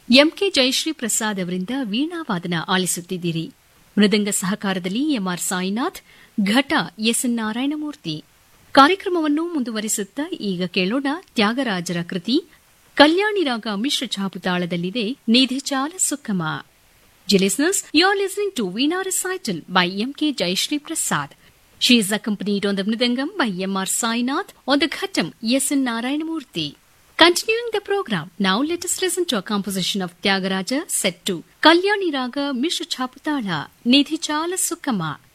MK Jayashree Prasad ಅವರಿಂದ ವೀಣಾವಾದನ ಆಲಿಸುತ್ತಿದ್ದೀರಿ ಮೃದಂಗ ಸಹಕಾರದಲ್ಲಿ M R Sainath ಘಟ SN Narayana Murthy ಕಾರ್ಯಕ್ರಮವನ್ನು ಮುಂದುವರಿಸುತ್ತಾ ಈಗ ಕೇಳೋಣ ತ್ಯಾಗರಾಜರ ಕೃತಿ ಕಲ್ಯಾಣಿ ರಾಗ ಮಿಶ್ರ ಛಾಪುತಾಳದಲ್ಲಿದೆ ನಿಧಿಚಾಲ ಸುಖಮ Listeners, you're listening to Veena Recital by M.K. Jayashri Prasad. She is accompanied on the Mridangam by M.R. Sainath, on the Ghatam S.N. Narayanamurthy. Continuing the program, now let us listen to a composition of Tyagaraja set to Kalyani Raga Mishra Chaputala, Nidhi Chala Sukkama.